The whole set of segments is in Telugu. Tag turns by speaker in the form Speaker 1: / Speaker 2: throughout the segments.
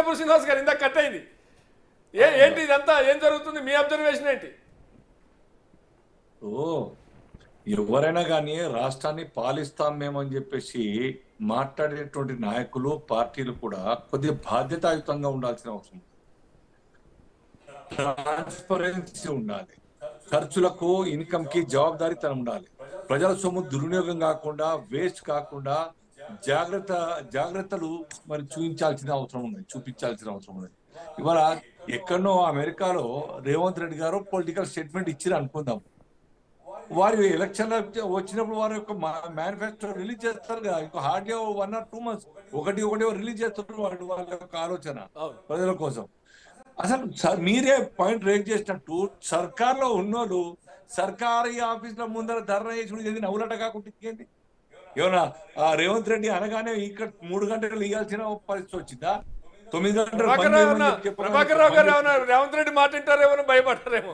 Speaker 1: చింతపూర్ శ్రీనివాస్ గారు ఇందాక కట్ అయింది ఏ ఏంటి ఇదంతా ఏం జరుగుతుంది మీ అబ్జర్వేషన్ ఏంటి
Speaker 2: ఓ ఎవరైనా కానీ రాష్ట్రాన్ని పాలిస్తాం మేమని చెప్పేసి మాట్లాడేటువంటి నాయకులు పార్టీలు కూడా కొద్దిగా బాధ్యతాయుతంగా ఉండాల్సిన అవసరం ఉంది. ట్రాన్స్పరెన్సీ ఉండాలి ఖర్చులకు ఇన్కమ్ కి జవాబుదారీతనం ఉండాలి ప్రజల సొమ్ము దుర్వినియోగం కాకుండా వేస్ట్ కాకుండా జాగ్రత్త జాగ్రత్తలు మరి చూపించాల్సిన అవసరం ఉంది చూపించాల్సిన అవసరం ఉంది ఇవాళ ఎక్కడనో అమెరికాలో రేవంత్ రెడ్డి గారు పొలిటికల్ స్టేట్మెంట్ ఇచ్చిరు అనుకుందాం వారి ఎలక్షన్ వచ్చినప్పుడు వారి యొక్క మేనిఫెస్టో రిలీజ్ చేస్తారు కదా ఇంకో hard one or two months ఒకటి ఒకటి రిలీజ్ చేస్తారు వాడు వాళ్ళ యొక్క ఆలోచన
Speaker 1: అవును.
Speaker 2: ప్రజల కోసం అసలు స- మీరే పాయింట్ రేజ్ చేసినట్టు సర్కార్లో ఉన్నోళ్ళు సర్కారీ ఆఫీసుల ముందర ధర్నా చేసి ఇది నవ్వులట కాకుండా ఇంకేంటి ఏమన్నా ఆ రేవంత్ రెడ్డి అనగానే ఇక్కడ మూడు గంటలు ఇవ్వాల్సిన పరిస్థితి వచ్చిందా తొమ్మిది గంటలు
Speaker 1: ప్రభాకర్
Speaker 2: బంద్
Speaker 1: రావు
Speaker 2: చేయమని
Speaker 1: అన్న-
Speaker 2: చెప్పారు.
Speaker 1: ప్రభాకర్ రావు గారు ఏమన్నా రేవంత్ రెడ్డి మాట వింటారేమో అని భయపడతారేమో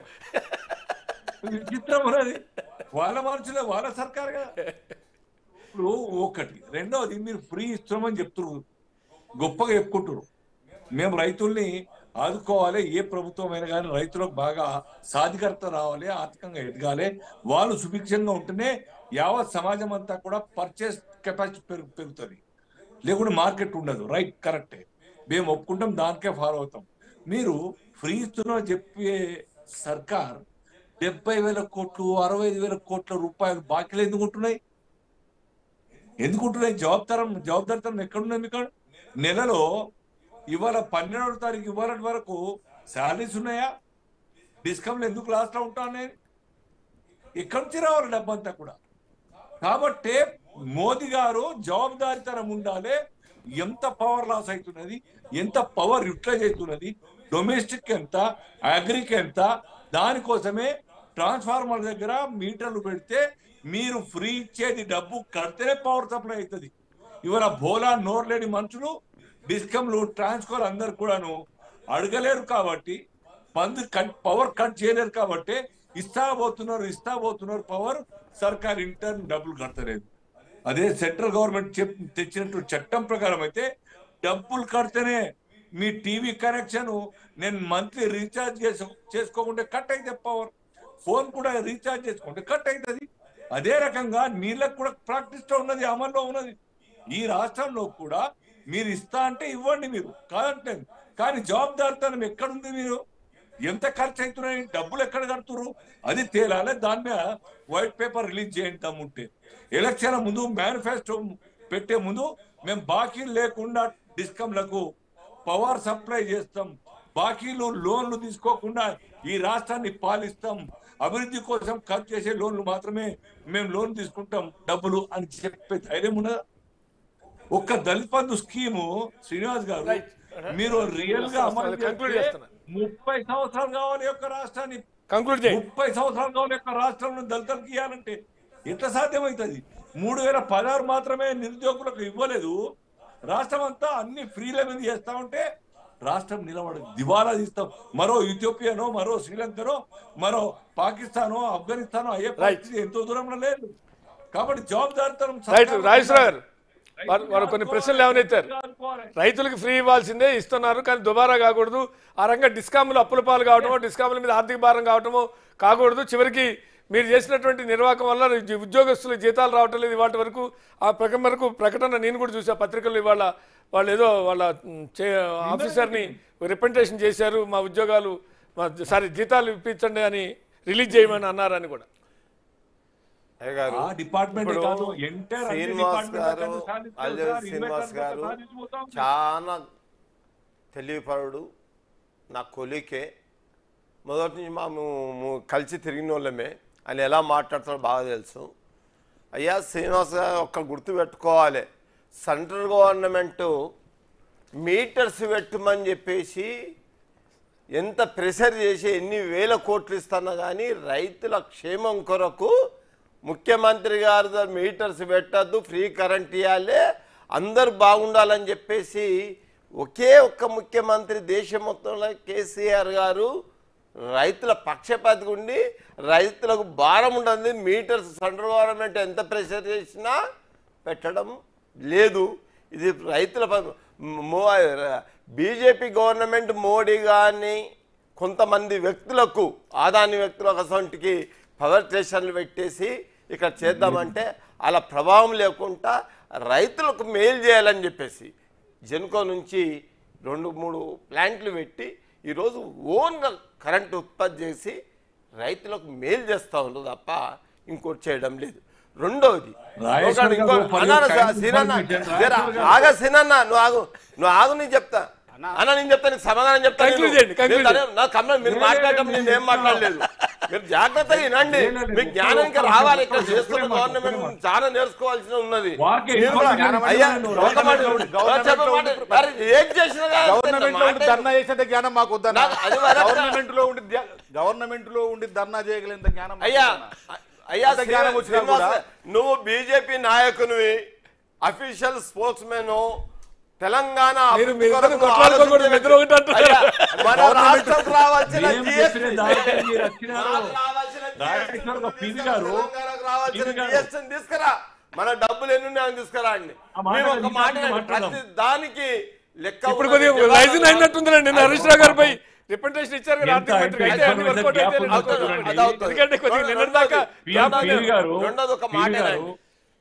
Speaker 2: విచిత్రం ఉన్నది వాళ్ళ మనుషులే వాళ్ళ సర్కార్ కదా ఇప్పుడు ఒకటి రెండవది మీరు ఫ్రీ ఇస్తున్నామని చెప్తున్నారు గొప్పగా చెప్పుకుంటారు మేము రైతుల్ని ఆదుకోవాలి ఏ ప్రభుత్వం అయినా కానీ రైతులకు బాగా సాధికారత రావాలి ఆర్థికంగా ఎదగాలి వాళ్ళు సుభిక్షంగా ఉంటేనే యావత్ సమాజం అంతా కూడా పర్చేస్ కెపాసిటీ పెరుగు పెరుగుతుంది లేకుంటే మార్కెట్ ఉండదు రైట్ కరెక్టే మేము ఒప్పుకుంటాం దానికే ఫాలో అవుతాం మీరు ఫ్రీ ఇస్తున్నామని చెప్పే సర్కార్ డెబ్బై వేల కోట్లు అరవై ఐదు వేల కోట్ల రూపాయలు బాకీలు ఎందుకు ఉంటున్నాయి ఎందుకు ఉంటున్నాయి జవాబుదారం జవాబుదారితనం ఎక్కడున్నాయి మీకు నెలలో ఇవాళ పన్నెండవ తారీఖు ఇవాళ వరకు శాలరీస్ ఉన్నాయా డిస్కౌంట్లు ఎందుకు లాస్ట్ లో ఉంటా అనేది ఎక్కడి నుంచి రావాలి డబ్బంతా కూడా కాబట్టి మోదీ గారు జవాబుదారితనం ఉండాలి ఎంత పవర్ లాస్ అవుతున్నది ఎంత పవర్ యూటిలైజ్ అవుతున్నది డొమెస్టిక్ ఎంత అగ్రికి ఎంత దానికోసమే ట్రాన్స్ఫార్మర్ దగ్గర మీటర్లు పెడితే మీరు ఫ్రీ ఇచ్చేది డబ్బు కడితేనే పవర్ సప్లై అవుతుంది ఇవాళ బోలా నోర్లేని మనుషులు డిస్కమ్లు ట్రాన్స్ఫర్ అందరు కూడాను అడగలేరు కాబట్టి బంద్ కట్ పవర్ కట్ చేయలేరు కాబట్టి ఇస్తా పోతున్నారు ఇస్తా పోతున్నారు పవర్ సర్కార్ ఇంటర్న్ డబ్బులు కడతలేదు అదే సెంట్రల్ గవర్నమెంట్ చెప్ తెచ్చినట్టు చట్టం ప్రకారం అయితే డబ్బులు కడితేనే మీ టీవీ కనెక్షన్ నేను మంత్లీ రీఛార్జ్ చేసు చేసుకోకుంటే కట్ అయితే పవర్ ఫోన్ కూడా రీఛార్జ్ చేసుకుంటే కట్ అవుతుంది అదే రకంగా నీళ్ళకు కూడా ప్రాక్టీస్ లో ఉన్నది అమల్లో ఉన్నది ఈ రాష్ట్రంలో కూడా మీరు ఇస్తా అంటే ఇవ్వండి మీరు కాదంటే కానీ జవాబుదారితనం ఎక్కడుంది మీరు ఎంత ఖర్చు అవుతున్నాయి డబ్బులు ఎక్కడ కడుతున్నారు అది తేలాలి దాని మీద వైట్ పేపర్ రిలీజ్ చేయండి దమ్ముంటే ఎలక్షన్ ముందు మేనిఫెస్టో పెట్టే ముందు మేము బాకీలు లేకుండా డిస్కమ్లకు పవర్ సప్లై చేస్తాం బాకీలు లోన్లు తీసుకోకుండా ఈ రాష్ట్రాన్ని పాలిస్తాం అభివృద్ధి కోసం ఖర్చు చేసే లోన్లు మాత్రమే మేము లోన్ తీసుకుంటాం డబ్బులు అని చెప్పే ధైర్యం ఉన్నదా ఒక్క దళిత బంధు స్కీము శ్రీనివాస్ గారు
Speaker 1: Right.
Speaker 2: మీరు రియల్ గా అమలు
Speaker 1: Conclude
Speaker 2: చేస్తే
Speaker 1: చేస్తున్నా.
Speaker 2: ముప్పై సంవత్సరాలు కావాలి యొక్క రాష్ట్రాన్ని
Speaker 1: కంక్లూడ్ చేయండి
Speaker 2: ముప్పై సంవత్సరాలు కావాలి యొక్క రాష్ట్రంలో దళితులకు ఇవ్వాలంటే ఎట్లా సాధ్యమవుతుంది మూడు వేల పదహారు మాత్రమే నిరుద్యోగులకు ఇవ్వలేదు రాష్ట్రం అంతా అన్ని ఫ్రీల మీద చేస్తా ఉంటే రాష్ట్రం నిలబడదు దివాలా తీస్తాం మరో ఇథియోపియానో మరో శ్రీలంకనో మరో పాకిస్తానో ఆఫ్ఘనిస్తానో అయ్యే పరిస్థితి ఎంతో దూరంలో లేదు కాబట్టి జవాబుదారితనం
Speaker 1: రైట్
Speaker 2: సర్కారు
Speaker 1: రాజేశ్వర గారు వారు వారు కొన్ని ప్రశ్నలు లేవనెత్తారు
Speaker 2: అనుకోవాలి.
Speaker 1: రైతులకు ఫ్రీ ఇవ్వాల్సిందే ఇస్తున్నారు కానీ దుబారా కాకూడదు ఆ రంగా డిస్కాములు అప్పుల పాలు కావటమో డిస్కాముల మీద ఆర్థిక భారం కావటమో కాకూడదు చివరికి మీరు చేసినటువంటి నిర్వాహకం వల్ల ఉద్య- ఉద్యోగస్తులకు జీతాలు రావటం లేదు వాటి వరకు ఆ ప్రకటన వరకు ప్రకటన నేను కూడా చూసా పత్రికల్లో ఇవాళ వాళ్ళు ఏదో వాళ్ళ మ్, చే ఆఫీసర్ని రిప్రజెంటేషన్ చేశారు మా ఉద్యోగాలు మా సారీ జీతాలు ఇప్పించండి అని రిలీజ్ చేయమని అన్నారని కూడా
Speaker 3: అయ్య గారు
Speaker 2: ఆ డిపార్ట్మెంట్
Speaker 3: ఇప్పుడు
Speaker 2: కాదు ఎంటైర్ అన్ని
Speaker 3: శ్రీనివాస్
Speaker 2: డిపార్ట్మెంట్
Speaker 3: గారు
Speaker 2: అక్కడ సాధించారు
Speaker 3: అల్లూరి
Speaker 2: సార్,
Speaker 3: శ్రీనివాస్
Speaker 2: ఇన్వెస్టర్
Speaker 3: గారు
Speaker 2: సాధించిపోతా ఉన్నారు.
Speaker 3: చాలా తెలివిపరుడు నా కొలికే మొదటి నుంచి మేము ము- కలిసి తిరిగిన వాళ్ళమే ఆయన ఎలా మాట్లాడతాడో బాగా తెలుసు అయ్యా శ్రీనివాస్ గారు ఒక్క గుర్తు పెట్టుకోవాలి సెంట్రల్ గవర్నమెంట్ మీటర్స్ పెట్టమని చెప్పేసి ఎంత ప్రెషర్ చేసి ఎన్ని వేల కోట్లు ఇస్తున్నా కానీ రైతుల క్షేమం కొరకు ముఖ్యమంత్రి గారు ద- మీటర్స్ పెట్టద్దు ఫ్రీ కరెంట్ ఇవ్వాలి అందరు బాగుండాలని చెప్పేసి ఒకే ఒక్క ముఖ్యమంత్రి దేశం మొత్తంలో కేసీఆర్ గారు రైతుల పక్షపాతిగా ఉండి రైతులకు భారం ఉండదు మీటర్స్ సెంట్రల్ గవర్నమెంట్ ఎంత ప్రెషర్ చేసినా పెట్టడం లేదు ఇది రైతుల ప- మో బీజేపీ గవర్నమెంట్ మోడీ కానీ కొంతమంది వ్యక్తులకు ఆదాని వ్యక్తులకు అసొంటికి పవర్ స్టేషన్లు పెట్టేసి ఇక్కడ చేద్దామంటే అలా ప్రభావం లేకుండా రైతులకు మేలు చేయాలని చెప్పేసి జెన్కో నుంచి రెండు మూడు ప్లాంట్లు పెట్టి ఈరోజు ఓన్గా కరెంటు ఉత్పత్తి చేసి రైతులకు మేలు చేస్తూ ఉంది తప్ప ఇంకోటి చేయడం లేదు రెండోది
Speaker 2: రాజేశ్వర్
Speaker 3: ఒకటి ఇంకో-
Speaker 2: గారు పది
Speaker 3: అన్నాను
Speaker 2: కరెంట్
Speaker 3: సార్, సీనన్న,
Speaker 2: ఇన్ఫర్మేషన్
Speaker 3: జర
Speaker 2: రాజేశ్వర్ గారు-
Speaker 3: ఆగా సీనన్న నువ్వు ఆగు నువ్వు ఆగు నేను చెప్తా అన్న నేను చెప్తా నీకు సమాధానం చెప్తా
Speaker 1: Conclude
Speaker 3: నేను.
Speaker 1: చేయండి, conclude
Speaker 3: మీరు తనే- నా కమ్మ మీరు
Speaker 2: లేదు,
Speaker 3: మాట్లాడటం
Speaker 2: లేదు,
Speaker 3: నేను ఏం మాట్లాడలేదు మీరు జాగ్రత్తగా వినండి
Speaker 2: లేదు, లేదు,
Speaker 3: మీకు జ్ఞానం ఇంకా
Speaker 2: ఒక్క
Speaker 3: రావాలి
Speaker 2: మాట,
Speaker 3: ఇక్కడ
Speaker 2: ఒక్క
Speaker 3: చేస్తున్న
Speaker 2: మాట,
Speaker 3: గవర్నమెంట్
Speaker 2: ఒక్క
Speaker 3: గురించి చాలా నేర్చుకోవాల్సి ఉన్నది
Speaker 2: వాకే
Speaker 3: మీరు కూడా-
Speaker 2: జ్ఞానం
Speaker 3: అయ్యా,
Speaker 2: అంటే
Speaker 3: ఒక మాట
Speaker 2: గవర్నమెంట్
Speaker 3: చెప్పు, చెప్పు మాట. మరి ఏం చేసినా కానీ
Speaker 4: గవర్నమెంట్ లో ఉండి
Speaker 3: మాట-
Speaker 4: ధర్నా చేసేంత జ్ఞానం మాకు వద్దన్న
Speaker 3: నాకు అది వరకు-
Speaker 4: గవర్నమెంట్ లో ఉండి ధ్యా- గవర్నమెంట్ లో ఉండి ధర్నా చేయగలిగినంత జ్ఞానం మాకు
Speaker 3: అయ్యా
Speaker 4: వద్దన్న.
Speaker 3: అయ్యా
Speaker 4: అంత జ్ఞానం వచ్చినా
Speaker 3: శ్రీనివాస,
Speaker 4: కూడా-
Speaker 3: నువ్వు బీజేపీ నాయకునివి అఫీషియల్ స్పోర్ట్స్ మెన్ తెలంగాణ
Speaker 1: మీరు-
Speaker 3: అభివృద్ధి
Speaker 1: మీరు ఇద్దరు
Speaker 3: కొరకు
Speaker 1: కొట్లాడుకోకూడదు,
Speaker 3: ఆలోచించే
Speaker 1: ఇద్దరు ఒకటి అంటున్నారు.
Speaker 3: అయ్యా, మన రాష్ట్రం రావాల్సిన
Speaker 2: ఏం
Speaker 3: GST,
Speaker 2: చెప్పిన దానికి మీరు వచ్చినారు.
Speaker 3: మనకు రావాల్సిన
Speaker 2: రాజేశ్వర్
Speaker 3: GST
Speaker 2: గారు, పివి
Speaker 3: తీసుకురా,
Speaker 2: గారు,
Speaker 3: తెలంగాణకు రావాల్సిన
Speaker 2: పివి గారు.
Speaker 3: GST ని తీసుకురా మన డబ్బులు ఎన్ని ఉన్నాయని తీసుకురా అండి
Speaker 2: ఆ మాట
Speaker 3: మేము ఒక
Speaker 2: ఇంకా
Speaker 3: మాట
Speaker 2: మాట్లాడదాం.
Speaker 3: ప్రతి దానికి లెక్క
Speaker 1: ఇప్పుడు
Speaker 3: ఉన్నది,
Speaker 1: కొద్దిగా
Speaker 3: జవాబు
Speaker 1: లైజన్
Speaker 3: ఉన్నది.
Speaker 1: అయినట్టుందిలే నిన్న హరీష్ రావు గారిపై రిప్రజెంటేషన్ ఇచ్చారు కదా
Speaker 2: ఎంత
Speaker 1: ఆర్థిక మంత్రి అయితే అన్ని
Speaker 2: ఎంత
Speaker 1: వర్కౌట్ అయితే
Speaker 2: గ్యాప్
Speaker 1: లేదు.
Speaker 2: ఉందో చూడండి.
Speaker 3: అది అవుతుంది.
Speaker 1: ఎందుకంటే కొద్దిగా నిన్నటి దాకా
Speaker 3: రెండోది-
Speaker 1: గ్యాప్
Speaker 2: పివి
Speaker 1: ఉంది.
Speaker 2: గారు
Speaker 3: రెండోది ఒక మాట
Speaker 2: పివి గారు,
Speaker 3: ఏనండి.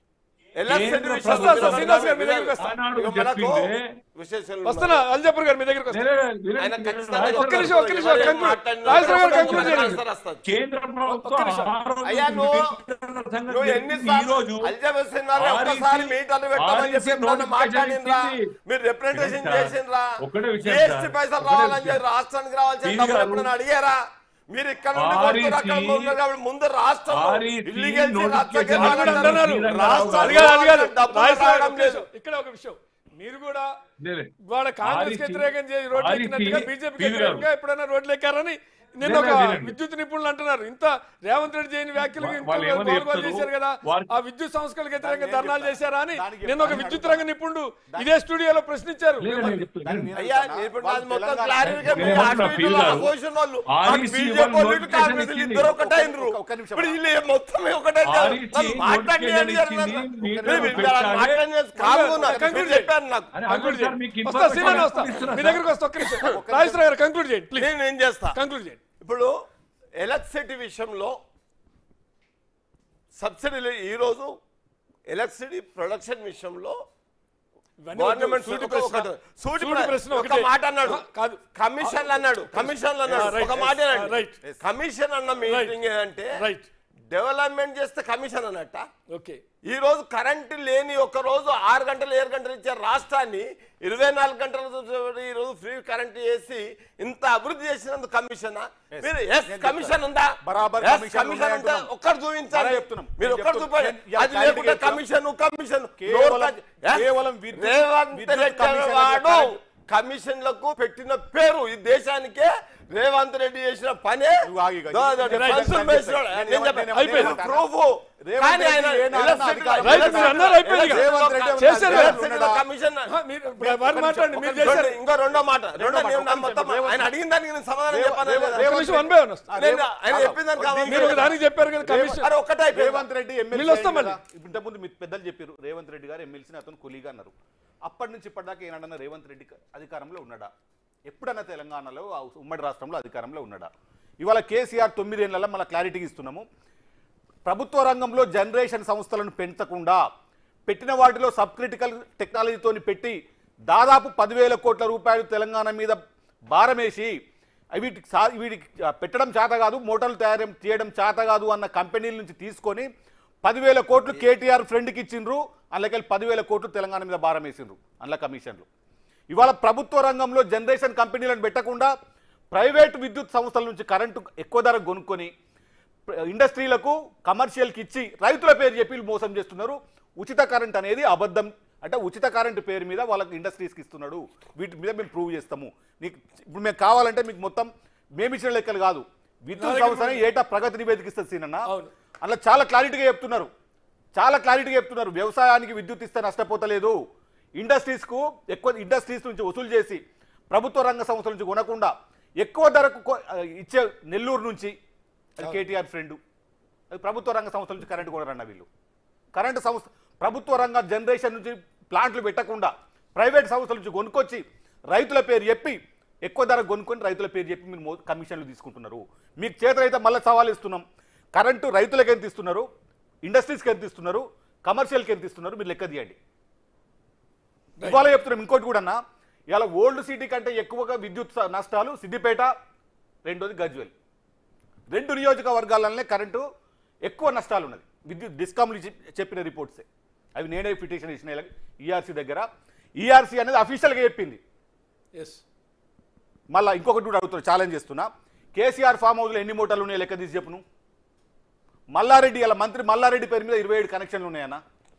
Speaker 3: ఎలక్షన్
Speaker 2: కేంద్ర
Speaker 3: విషయంలో
Speaker 1: వస్తా, వస్తా,
Speaker 3: మనకు
Speaker 1: శ్రీనివాస్ గారు మీ దగ్గరికి వస్తా.
Speaker 2: ఆనాడు
Speaker 3: ఇక మనకు
Speaker 2: చెప్పిందే
Speaker 3: విశేషాలు
Speaker 1: వస్తున్నా అల్జాపూర్ గారు మీ దగ్గరికి వస్తా
Speaker 2: లే, లే, వినండి,
Speaker 3: ఆయన
Speaker 2: వినండి,
Speaker 3: ఖచ్చితంగా
Speaker 2: రాజేశ్వర్
Speaker 1: ఒక్క నిమిషం,
Speaker 2: గారు.
Speaker 1: ఒక్క నిమిషం, conclude. రాజేశ్వర గారు conclude చేయండి.
Speaker 2: కేంద్ర ప్రభుత్వం
Speaker 1: ఒక్క నిమిషం.
Speaker 2: ఆరోగ్య
Speaker 3: అయ్యా, నువ్వు-
Speaker 2: విధానాల సంగతి
Speaker 3: నువ్వు
Speaker 2: ఈ
Speaker 3: ఎన్నిసార్లు
Speaker 2: రోజు
Speaker 3: అల్జాబర్ సినిమాలో
Speaker 2: ఆర్ఈసీ
Speaker 3: ఒక్కసారి మీటర్లు పెట్టామని చెప్పి
Speaker 2: ఆర్ఈసీ
Speaker 3: ఎప్పుడన్నా
Speaker 2: నోటిఫికేషన్
Speaker 3: మాట్లాడిండ్రా
Speaker 2: ఇచ్చింది.
Speaker 3: మీరు రిప్రజెంటేషన్
Speaker 2: వినండి సార్.
Speaker 3: చేసిండ్రా
Speaker 2: ఒక్కటే విషయం
Speaker 3: జిఎస్టీ
Speaker 2: సార్.
Speaker 3: పైసలు
Speaker 2: ఒక్కటే
Speaker 3: రావాలని
Speaker 2: విషయం.
Speaker 3: చెప్పి రాష్ట్రానికి రావాల్సిన
Speaker 2: పీవీ
Speaker 3: డబ్బులు
Speaker 2: గారు,
Speaker 3: ఎప్పుడైనా అడిగారా మీరు ఇక్కడ నుండి
Speaker 2: ఆర్ఈసీ
Speaker 3: కొడుతున్నారు, అక్కడ ఉన్నారు కాబట్టి ముందు రాష్ట్రం
Speaker 2: ఆర్ఈసీ
Speaker 3: ఇల్లీగల్
Speaker 2: నోటిఫికేషన్
Speaker 1: వాళ్ళు కూడా అంటున్నారు.
Speaker 3: రాష్ట్రానికి
Speaker 1: అది కాదు, అది కాదు.
Speaker 3: డబ్బులు
Speaker 1: రాజేశ్వర గారు
Speaker 3: రావడం
Speaker 1: ఒక్క
Speaker 3: లేదు.
Speaker 1: నిమిషం. ఇక్కడ ఒక విషయం మీరు కూడా
Speaker 2: లే, లే.
Speaker 1: వాళ్ళ కాంగ్రెస్
Speaker 2: ఆర్ఈసీ
Speaker 1: వ్యతిరేకం చేసి రోడ్లు
Speaker 2: ఆర్ఈసీ
Speaker 1: ఎక్కినట్టుగా బీజేపీ
Speaker 2: పీవీ గారు.
Speaker 1: వ్యతిరేకంగా ఎప్పుడైనా రోడ్లు ఎక్కారని నిన్న ఒక
Speaker 2: లేదు, లేదు.
Speaker 1: విద్యుత్ నిపుణులు అంటున్నారు ఇంత రేవంత్ రెడ్డి చేయని వ్యాఖ్యలు ఇంత
Speaker 2: వాళ్ళు ఏమని
Speaker 1: గోల్గోలు
Speaker 2: చెప్తారు?
Speaker 1: చేశారు కదా
Speaker 2: వారు-
Speaker 1: ఆ విద్యుత్ సంస్థలకు వ్యతిరేకంగా
Speaker 4: దానికి
Speaker 1: ధర్నాలు
Speaker 4: ఏం
Speaker 1: చేశారా అని
Speaker 4: దానికి
Speaker 1: నిన్న ఒక
Speaker 4: ఏం
Speaker 1: విద్యుత్ రంగ నిపుణుడు ఇదే స్టూడియోలో ప్రశ్నించారు
Speaker 2: లే, లే, నేను చెప్తున్నా.
Speaker 4: దానికి నేను
Speaker 3: అయ్యా
Speaker 4: చెప్తానా?
Speaker 3: ఇప్పుడు
Speaker 4: వాళ్ళు
Speaker 3: నాది మొత్తం
Speaker 4: తెలంగాణ-
Speaker 3: క్లారిటీగా
Speaker 2: నేను
Speaker 3: మీరు
Speaker 2: ఏమంటున్నా,
Speaker 3: అటు
Speaker 2: పీవీ
Speaker 3: ఇటు
Speaker 2: గారు,
Speaker 3: అపోజిషన్ వాళ్ళు
Speaker 2: ఆర్ఈసీ
Speaker 3: బీజేపీ
Speaker 2: వాళ్ళు
Speaker 3: వాళ్ళు
Speaker 2: నోటిఫికేషన్
Speaker 3: కాంగ్రెస్
Speaker 2: ఇచ్చింది.
Speaker 3: ఇద్దరు ఒకటైనరు
Speaker 4: ఒక్క- ఒక్క నిమిషం.
Speaker 3: ఇప్పుడు వీళ్ళు మొత్తం ఒకటైన
Speaker 2: ఆర్ఈసీ
Speaker 3: మాట్లాడి
Speaker 2: నోటిఫికేషన్ ఇచ్చింది. మీరు పెట్టాలి.
Speaker 3: కాదు చెప్పాను నాకు
Speaker 2: అరే,
Speaker 1: కంక్లూడ్
Speaker 2: ఆగండి సార్, మీకు
Speaker 1: చేయండి వస్తా
Speaker 2: ఇన్ఫర్మేషన్
Speaker 1: సీనా వస్తా
Speaker 2: ఇస్తున్నా
Speaker 1: మీ
Speaker 2: సార్.
Speaker 1: దగ్గరకు వస్తా ఒక్క నిమిషం రాజేశ్వర గారు కంక్లూడ్ చేయండి ప్లీజ్
Speaker 3: నేను ఏం చేస్తా
Speaker 1: కంక్లూడ్ చేయండి
Speaker 3: ఇప్పుడు ఎలక్ట్రిసిటీ విషయంలో సబ్సిడీలు ఈరోజు ఎలక్ట్రిసిటీ ప్రొడక్షన్ విషయంలో
Speaker 1: ఇవన్నీ
Speaker 3: గవర్నమెంట్
Speaker 1: సూటి
Speaker 3: సూటి
Speaker 1: ప్రశ్న.
Speaker 3: ఒకటి- సూటి
Speaker 1: సూటి
Speaker 3: ప్ర-
Speaker 1: ప్రశ్న
Speaker 3: ఒక
Speaker 1: ఒకటే.
Speaker 3: మాట అన్నాడు
Speaker 1: ఆ, కాదు.
Speaker 3: కమిషన్లు అన్నాడు కమిషన్లు అన్నాడు
Speaker 1: Yeah, right.
Speaker 3: ఒక మాట
Speaker 1: Yes.
Speaker 3: అన్నాడు
Speaker 1: Right.
Speaker 3: కమిషన్ అన్న మీటింగ్ ఏంటంటే
Speaker 1: రైట్
Speaker 3: డెవలప్మెంట్ చేస్తే కమిషన్ అన్నట్ట
Speaker 1: ఓకే
Speaker 3: ఈ రోజు కరెంటు లేని ఒక రోజు ఆరు గంటలు ఏడు గంటలు ఇచ్చే రాష్ట్రాన్ని ఇరవై నాలుగు గంటల ఈ రోజు ఫ్రీ కరెంట్ చేసి ఇంత అభివృద్ధి చేసినందుకు కమిషన్ మీరు ఎస్
Speaker 4: నేను
Speaker 3: కమిషన్ ఉందా
Speaker 4: బరాబర్
Speaker 3: Yes,
Speaker 4: కమిషన్
Speaker 3: కమిషన్ ఉందా
Speaker 4: ఉన్నాయంటున్నాం.
Speaker 3: ఒక్కరు చూపించాలి
Speaker 4: బరా చెప్తున్నాం.
Speaker 3: మీరు
Speaker 4: నేను
Speaker 3: ఒక్కరు
Speaker 4: చెప్తున్నా.
Speaker 3: చూపండి
Speaker 4: నేను
Speaker 3: అది
Speaker 4: clarity
Speaker 3: లేకుంటే
Speaker 4: చెప్తున్నా.
Speaker 3: కమిషన్ కమిషన్
Speaker 4: కేవలం-
Speaker 3: Yes,
Speaker 4: కేవలం విద్యుత్-
Speaker 3: రేవంత్
Speaker 4: విద్యుత్
Speaker 3: రెడ్డి
Speaker 4: కమిషన్
Speaker 3: వాడు
Speaker 4: చెప్పాలి.
Speaker 3: కమిషన్లకు పెట్టిన పేరు ఈ దేశానికే రేవంత్ రెడ్డి చేసిన పనే
Speaker 4: నువ్వు ఆగు ఇక.
Speaker 3: దో- దో-
Speaker 4: నేను
Speaker 3: ఫస్ట్
Speaker 4: చెప్తాను.
Speaker 3: వేసినాడు.
Speaker 4: నేను
Speaker 3: నేను చెప్పాను.
Speaker 4: నేను
Speaker 1: అయిపోయింది.
Speaker 3: నేను proof.
Speaker 4: రేవంత్
Speaker 3: కానీ ఆయన
Speaker 4: రెడ్డి ఏనాడు
Speaker 3: ఎలక్ట్రిసిటీ-
Speaker 4: అధికారం-
Speaker 1: రైట్ మీరు అన్నారు అయిపోయింది ఇక.
Speaker 4: రేవంత్ రెడ్డి
Speaker 1: చేశారు కదా.
Speaker 3: ఎలక్ట్రిసిటీలో కమిషన్
Speaker 1: ఆ, మీరు ఇప్పుడు వారు మాట్లాడండి మీరు
Speaker 3: రెండు-
Speaker 1: చేశారు
Speaker 3: ఇంకో రెండో మాట రెండో
Speaker 4: మాట,
Speaker 3: నేను
Speaker 4: ఒక్క
Speaker 3: మొత్తం
Speaker 4: నిమిషం.
Speaker 3: ఆయన అడిగిన దానికి నేను సమాధానం
Speaker 4: రేవంత్
Speaker 3: చెప్పాను
Speaker 4: రేవంత్
Speaker 3: లేదా?
Speaker 1: ఒక నిమిషం వన్ బై వన్ వస్తా.
Speaker 3: నేను ఆయన చెప్పిన దానికి కావాలి.
Speaker 1: మీరు ఒక దానికి చెప్పారు కదా కమిషన్
Speaker 3: అరే ఒక్కటే అయిపోయింది.
Speaker 4: రేవంత్ రెడ్డి
Speaker 1: వీళ్ళు
Speaker 4: ఎమ్మెల్సీ
Speaker 1: వస్తామని.
Speaker 4: ఇంతకుముందు మీ పెద్దలు చెప్పారు రేవంత్ రెడ్డి గారు ఎమ్మెల్సీని అతను కులీగా అన్నారు అప్పటి నుంచి ఇప్పటిదాకా ఏనాడన్నా రేవంత్ రెడ్డి అధికారంలో ఉన్నాడా ఎప్పుడన్నా తెలంగాణలో ఆ ఉమ్మడి రాష్ట్రంలో అధికారంలో ఉన్నాడా ఇవాళ కేసీఆర్ తొమ్మిదేళ్లలో మన క్లారిటీకి ఇస్తున్నాము ప్రభుత్వ రంగంలో జనరేషన్ సంస్థలను పెంచకుండా పెట్టిన వాటిలో సబ్ క్రిటికల్ టెక్నాలజీతోని పెట్టి దాదాపు పదివేల కోట్ల రూపాయలు తెలంగాణ మీద భారమేసి వీటికి సా వీటికి పెట్టడం చేత కాదు మోటార్లు తయారు చేయడం చేత కాదు అన్న కంపెనీల నుంచి తీసుకొని పదివేల కోట్లు కేటీఆర్ ఫ్రెండ్కి ఇచ్చిండ్రు అందులోకెళ్ళి పదివేల కోట్లు తెలంగాణ మీద భారం వేసిండ్రు అందులో కమిషన్లు ఇవాళ ప్రభుత్వ రంగంలో జనరేషన్ కంపెనీలను పెట్టకుండా ప్రైవేట్ విద్యుత్ సంస్థల నుంచి కరెంటు ఎక్కువ ధర కొనుక్కొని ప్ర- ఇండస్ట్రీలకు కమర్షియల్కి ఇచ్చి రైతుల పేరు చెప్పి వీళ్ళు మోసం చేస్తున్నారు ఉచిత కరెంట్ అనేది అబద్ధం అంటే ఉచిత కరెంటు పేరు మీద వాళ్ళకి ఇండస్ట్రీస్కి ఇస్తున్నాడు వీటి మీద మేము ప్రూవ్ చేస్తాము నీకు ఇప్పుడు మేము కావాలంటే మీకు మొత్తం మేము ఇచ్చిన లెక్కలు కాదు విద్యుత్ సంస్థనే ఏటా ప్రగతి నివేదిక ఇస్తుంది సీనన్న
Speaker 1: అవును.
Speaker 4: అలా చాలా క్లారిటీగా చెప్తున్నారు చాలా క్లారిటీగా చెప్తున్నారు వ్యవసాయానికి విద్యుత్ ఇస్తే నష్టపోతలేదు ఇండస్ట్రీస్కు ఎక్కువ ఇండస్ట్రీస్ నుంచి వసూలు చేసి ప్రభుత్వ రంగ సంస్థల నుంచి కొనకుండా ఎక్కువ ధరకు కొ- ఆ, ఇచ్చే నెల్లూరు నుంచి అది కేటీఆర్ ఫ్రెండ్ అది ప్రభుత్వ రంగ సంస్థల నుంచి కరెంటు కొనరన్న వీళ్ళు కరెంటు సంస్థ ప్రభుత్వ రంగ జనరేషన్ నుంచి ప్లాంట్లు పెట్టకుండా ప్రైవేట్ సంస్థల నుంచి కొనుక్కొచ్చి రైతుల పేరు చెప్పి ఎక్కువ ధర కొనుక్కొని రైతుల పేరు చెప్పి మీరు మో- కమిషన్లు తీసుకుంటున్నారు మీకు చేతులైతే మళ్ళీ సవాల్ ఇస్తున్నాం కరెంటు రైతులకు ఎంత ఇస్తున్నారు ఇండస్ట్రీస్కి ఎంత ఇస్తున్నారు కమర్షియల్కి ఎంత ఇస్తున్నారు మీరు లెక్క తీయండి ఇవాళ చెప్తున్నాం ఇంకోటి కూడా అన్న ఇవాళ ఓల్డ్ సిటీ కంటే ఎక్కువగా విద్యుత్ స- నష్టాలు సిద్దిపేట రెండోది గజ్వెల్ రెండు నియోజకవర్గాలనే కరెంటు ఎక్కువ నష్టాలు ఉన్నది విద్యుత్ డిస్కామ్లు చెప్- చెప్పిన రిపోర్ట్సే అవి నేనే పిటిషన్ ఇచ్చిన ఈఆర్సీ దగ్గర ఈఆర్సీ అనేది అఫీషియల్గా చెప్పింది
Speaker 1: ఎస్
Speaker 4: మళ్ళీ ఇంకొకటి కూడా అడుగుతున్నా ఛాలెంజ్ చేస్తున్నా కేసీఆర్ ఫామ్ హౌస్లో ఎన్ని మూటలు ఉన్నాయి లెక్క తీసి చెప్పును మల్లారెడ్డి ఇలా మంత్రి మల్లారెడ్డి పేరు మీద ఇరవై ఏడు కనెక్షన్లు ఉన్నాయన్న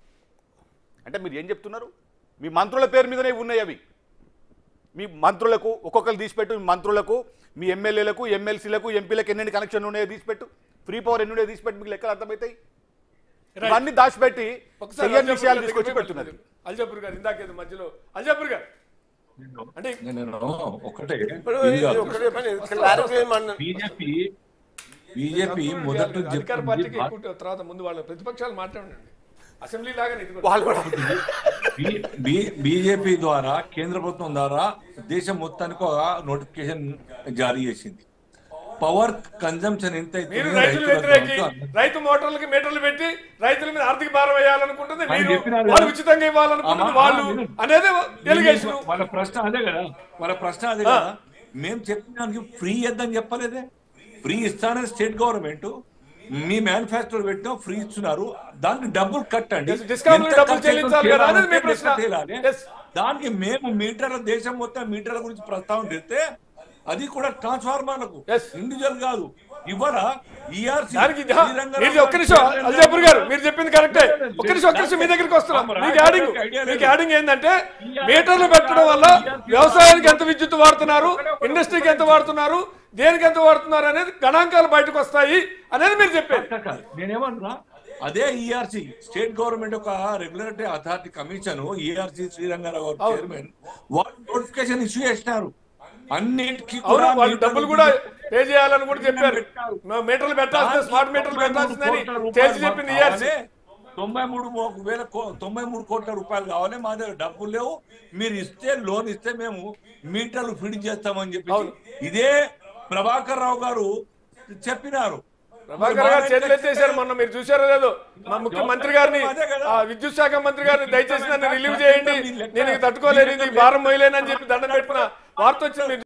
Speaker 4: అంటే మీరు ఏం చెప్తున్నారు మీ మంత్రుల పేరు మీదనే ఉన్నాయి అవి మీ మంత్రులకు ఒక్కొక్కరు తీసిపెట్టు మీ మంత్రులకు మీ ఎమ్మెల్యేలకు ఎమ్మెల్సీలకు ఎంపీలకు ఎన్ని కనెక్షన్లు ఉన్నాయో తీసిపెట్టు ఫ్రీ పవర్ ఎన్ని ఉన్నాయో తీసిపెట్టు మీకు లెక్కలు అర్థమవుతాయి ఇవన్నీ దాచిపెట్టి
Speaker 1: ఒకసారి
Speaker 4: తెలియని
Speaker 1: అల్జాపూర్
Speaker 4: విషయాలు
Speaker 1: గారి
Speaker 4: తీసుకొచ్చి
Speaker 1: దగ్గరికి
Speaker 4: పెడుతున్నారు
Speaker 1: అల్జాపూర్ గారు ఇందాకేదో మధ్యలో అల్జాపూర్ గారు అంటే
Speaker 2: నేను ఒకటే
Speaker 3: ఇప్పుడు
Speaker 2: ఇది
Speaker 3: ఇది
Speaker 2: కాదు.
Speaker 3: ఒకటే పని క్లారిఫై చేయమన్న
Speaker 2: బీజేపీ బీజేపీ మొదటి నుంచి
Speaker 1: అధికార
Speaker 2: చెప్తుంది
Speaker 1: పార్టీకి
Speaker 2: భా-
Speaker 1: ఎక్కువ తర్వాత ముందు వాళ్ళ ప్రతిపక్షాలు మాట్లాడండి అసెంబ్లీ లాగానే ఇది కూడా.
Speaker 3: వాళ్ళు కూడా
Speaker 2: బీ- బీ- బీజేపీ ద్వారా కేంద్ర ప్రభుత్వం ద్వారా దేశం మొత్తానికి ఒక నోటిఫికేషన్ జారీ చేసింది పవర్ కన్జంప్షన్ ఎంత అయితే
Speaker 1: మీరు
Speaker 2: ఉందో
Speaker 1: రైతులు
Speaker 2: రైతులకు
Speaker 1: వ్యతిరేకి
Speaker 2: అంత-
Speaker 1: రైతు మోటార్లకి మీటర్లు పెట్టి రైతుల మీద ఆర్థిక భారం వేయాలనుకుంటుంది
Speaker 2: ఆయన
Speaker 1: మీరు
Speaker 2: చెప్పినారు
Speaker 1: వాళ్ళు
Speaker 2: కదా.
Speaker 1: ఉచితంగా ఇవ్వాలనుకుంటుంది
Speaker 2: అమ్మా,
Speaker 1: వాళ్ళు
Speaker 2: విను.
Speaker 1: అనేది ఎలిగేషన్
Speaker 2: వాళ్ళ ప్రశ్న అదే కదా వాళ్ళ ప్రశ్న అదే కదా మేము చెప్పినానికి ఫ్రీ ఇద్దని చెప్పలేదే ఫ్రీ ఇస్తానే స్టేట్ గవర్నమెంట్ మీ మేనిఫెస్టో పెట్టినా ఫ్రీ ఇస్తున్నారు దానికి డబ్బులు కట్టండి
Speaker 1: Yes, discount
Speaker 2: ఎంత
Speaker 1: డబ్బులు
Speaker 2: ఖర్చు
Speaker 1: చెల్లించాలి
Speaker 2: అవుతుందో
Speaker 1: కదా, అనేది మీ
Speaker 2: తేలాలంటే
Speaker 1: ప్రశ్న.
Speaker 2: లెక్క తేలాలి.
Speaker 1: Yes.
Speaker 2: దానికి మేము మీటర్ల దేశం మొత్తం మీటర్ల గురించి ప్రస్తావన తెస్తే అది కూడా ట్రాన్స్ఫార్మర్లకు
Speaker 1: Yes.
Speaker 2: ఇండివిజువల్ కాదు ఇవాళ ఈఆర్సీ
Speaker 1: దానికి ఇది- మీరు ఒక్క నిమిషం అల్జాపూర్ గారు మీరు చెప్పింది కరెక్టే ఒక్క నిమిషం ఒక్క నిమిషం మీ దగ్గరికి వస్తున్నాం మీకు యాడింగ్ మీకు యాడింగ్ ఏంటంటే మీటర్లు పెట్టడం వల్ల వ్యవసాయానికి ఎంత విద్యుత్ వాడుతున్నారు ఇండస్ట్రీకి ఎంత వాడుతున్నారు దేనికి ఎంత వాడుతున్నారు అనేది గణాంకాలు బయటకు వస్తాయి అనేది మీరు చెప్పేది
Speaker 2: కాదు, కాదు. నేనేమన్నా అదే ఈఆర్సీ స్టేట్ గవర్నమెంట్ యొక్క regulatory authority commission ERC Srirangarao గారు
Speaker 1: అవును.
Speaker 2: చైర్మన్ వాళ్ళు నోటిఫికేషన్ ఇష్యూ చేసినారు అన్నిటికీ
Speaker 1: అవును
Speaker 2: కూడా
Speaker 1: వాళ్ళు
Speaker 2: మీటర్లు
Speaker 1: డబ్బులు కూడా పే చేయాలని కూడా చెప్పారు
Speaker 2: పెట్టారు.
Speaker 1: మేము మీటర్లు పెట్టాల్సిందే స్మార్ట్ మీటర్లు పెట్టాల్సిందని తేల్చి చెప్పింది ఈఆర్సీ
Speaker 2: కావాలి. తొంభై మూడు మో- వేల కో- తొంభై మూడు కోట్ల రూపాయలు కావాలి మా దగ్గర డబ్బులు లేవు మీరు ఇస్తే లోన్ ఇస్తే మేము మీటర్లు ఫిట్ చేస్తామని చెప్పి
Speaker 1: అవును.
Speaker 2: ఇదే ప్రభాకర్ రావు గారు చెప్పినారు
Speaker 1: ప్రభాకర్ గారు చేతులు ఎత్తేసారు మొన్న మీరు చూసారో లేదో మా ముఖ్యమంత్రి గారిని
Speaker 2: అదే కదా.
Speaker 1: ఆ విద్యుత్ శాఖ మంత్రి గారిని దయచేసి నన్ను రిలీవ్ చేయండి నేను ఇది తట్టుకోలేను ఇది భారం మొయ్యలేనని చెప్పి దండం పెట్టిన వార్త వచ్చింది మీరు